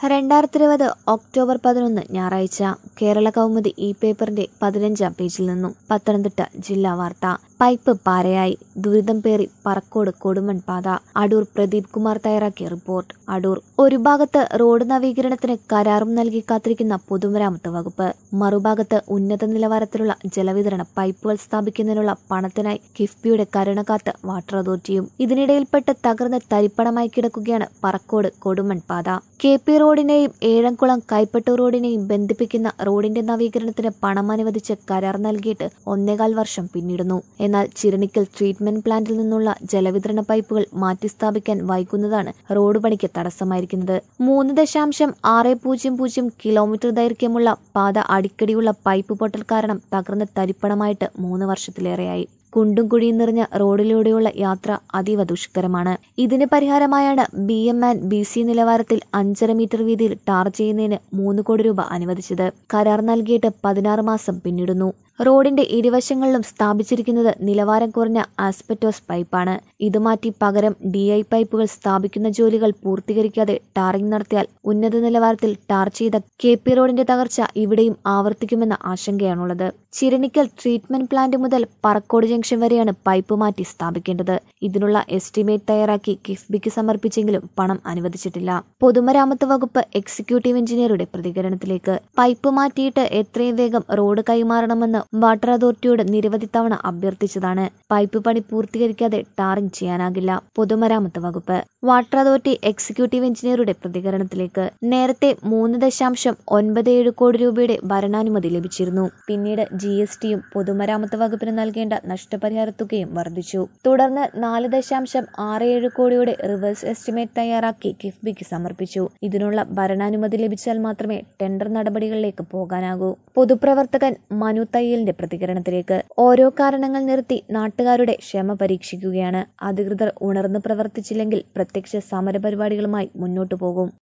രണ്ടായിരത്തി ഇരുപത് ഒക്ടോബർ പതിനൊന്ന് ഞായറാഴ്ച കേരള കൗമുദി ഈ പേപ്പറിന്റെ പതിനഞ്ചാം പേജിൽ നിന്നും പത്തനംതിട്ട ജില്ലാ വാർത്ത പൈപ്പ് പാരയായി ദുരിതം പേറി പറക്കോട് കൊടുമൺ പാത അടൂർ പ്രദീപ് കുമാർ തയ്യാറാക്കിയ റിപ്പോർട്ട് അടൂർ ഒരു ഭാഗത്ത് റോഡ് നവീകരണത്തിന് കരാറും നൽകി കാത്തിരിക്കുന്ന പൊതുമരാമത്ത് വകുപ്പ് മറുഭാഗത്ത് ഉന്നത നിലവാരത്തിലുള്ള ജലവിതരണ പൈപ്പുകൾ സ്ഥാപിക്കുന്നതിനുള്ള പണത്തിനായി കിഫ്ബിയുടെ കരുണകാത്ത് വാട്ടർ അതോറിറ്റിയും ഇതിനിടയിൽപ്പെട്ട് തകർന്ന് തരിപ്പണമായി കിടക്കുകയാണ് പറക്കോട് കൊടുമൺ പാത കെ പി റോഡിനെയും ഏഴംകുളം കൈപ്പട്ടൂർ റോഡിനെയും ബന്ധിപ്പിക്കുന്ന റോഡിന്റെ നവീകരണത്തിന് പണം അനുവദിച്ച് കരാർ നൽകിയിട്ട് ഒന്നേകാൽ വർഷം പിന്നിടുന്നു എന്നാൽ ചിരണിക്കൽ ട്രീറ്റ്മെന്റ് പ്ലാന്റിൽ നിന്നുള്ള ജലവിതരണ പൈപ്പുകൾ മാറ്റി സ്ഥാപിക്കാൻ വൈകുന്നതാണ് റോഡ് പണിക്ക് തടസ്സമായിരിക്കുന്നത് മൂന്ന് ദശാംശം ആറ് പൂജ്യം പൂജ്യം കിലോമീറ്റർ ദൈർഘ്യമുള്ള പാത അടിക്കടിയുള്ള പൈപ്പ് പൊട്ടൽ കാരണം തകർന്ന് തരിപ്പണമായിട്ട് മൂന്ന് വർഷത്തിലേറെയായി കുണ്ടും കുഴിയും നിറഞ്ഞ റോഡിലൂടെയുള്ള യാത്ര അതീവ ദുഷ്കരമാണ് ഇതിന് പരിഹാരമായാണ് B M and B C നിലവാരത്തിൽ അഞ്ചര മീറ്റർ വീതിയിൽ ടാർ ചെയ്യുന്നതിന് മൂന്ന് കോടി രൂപ അനുവദിച്ചത് കരാർ നൽകിയിട്ട് പതിനാറ് മാസം പിന്നിടുന്നു റോഡിന്റെ ഇരുവശങ്ങളിലും സ്ഥാപിച്ചിരിക്കുന്നത് നിലവാരം കുറഞ്ഞ ആസ്പെറ്റോസ് പൈപ്പാണ് ഇത് മാറ്റി പകരം ഡി ഐ പൈപ്പുകൾ സ്ഥാപിക്കുന്ന ജോലികൾ പൂർത്തീകരിക്കാതെ ടാറിംഗ് നടത്തിയാൽ ഉന്നത നിലവാരത്തിൽ ടാർ ചെയ്ത കെ പി റോഡിന്റെ തകർച്ച ഇവിടെയും ആവർത്തിക്കുമെന്ന ആശങ്കയാണുള്ളത് ചിരണിക്കൽ ട്രീറ്റ്മെന്റ് പ്ലാന്റ് മുതൽ പറക്കോട് ജംഗ്ഷൻ വരെയാണ് പൈപ്പ് മാറ്റി സ്ഥാപിക്കേണ്ടത് ഇതിനുള്ള എസ്റ്റിമേറ്റ് തയ്യാറാക്കി കിഫ്ബിക്ക് സമർപ്പിച്ചെങ്കിലും പണം അനുവദിച്ചിട്ടില്ല പൊതുമരാമത്ത് വകുപ്പ് എക്സിക്യൂട്ടീവ് എഞ്ചിനീയറുടെ പ്രതികരണത്തിലേക്ക് പൈപ്പ് മാറ്റിയിട്ട് എത്രയും വേഗം റോഡ് കൈമാറണമെന്ന് വാട്ടർ അതോറിറ്റിയോട് നിരവധി തവണ അഭ്യർത്ഥിച്ചതാണ് പൈപ്പ് പണി പൂർത്തീകരിക്കാതെ ടാറിംഗ് ചെയ്യാനാകില്ല പൊതുമരാമത്ത് വകുപ്പ് വാട്ടർ അതോറിറ്റി എക്സിക്യൂട്ടീവ് എഞ്ചിനീയറുടെ പ്രതികരണത്തിലേക്ക് നേരത്തെ മൂന്ന് ദശാംശം ഒൻപത് ഏഴ് കോടി രൂപയുടെ ഭരണാനുമതി ലഭിച്ചിരുന്നു പിന്നീട് ജി എസ് ടിയും പൊതുമരാമത്ത് വകുപ്പിന് നൽകേണ്ട നഷ്ടപരിഹാര തുകയും വർദ്ധിച്ചു തുടർന്ന് നാല് ദശാംശം ആറ് ഏഴ് കോടിയുടെ റിവേഴ്സ് എസ്റ്റിമേറ്റ് തയ്യാറാക്കി കിഫ്ബിക്ക് സമർപ്പിച്ചു ഇതിനുള്ള ഭരണാനുമതി ലഭിച്ചാൽ മാത്രമേ ടെൻഡർ നടപടികളിലേക്ക് പോകാനാകൂ പൊതുപ്രവർത്തകൻ മനു തയ്യലിന്റെ പ്രതികരണത്തിലേക്ക് ഓരോ കാരണങ്ങൾ നിർത്തി നാട്ടുകാരുടെ ക്ഷമ പരീക്ഷിക്കുകയാണ് അധികൃതർ ഉണർന്നു പ്രവർത്തിച്ചില്ലെങ്കിൽ പ്രത്യക്ഷ സമരപരിപാടികളുമായി മുന്നോട്ടു പോകും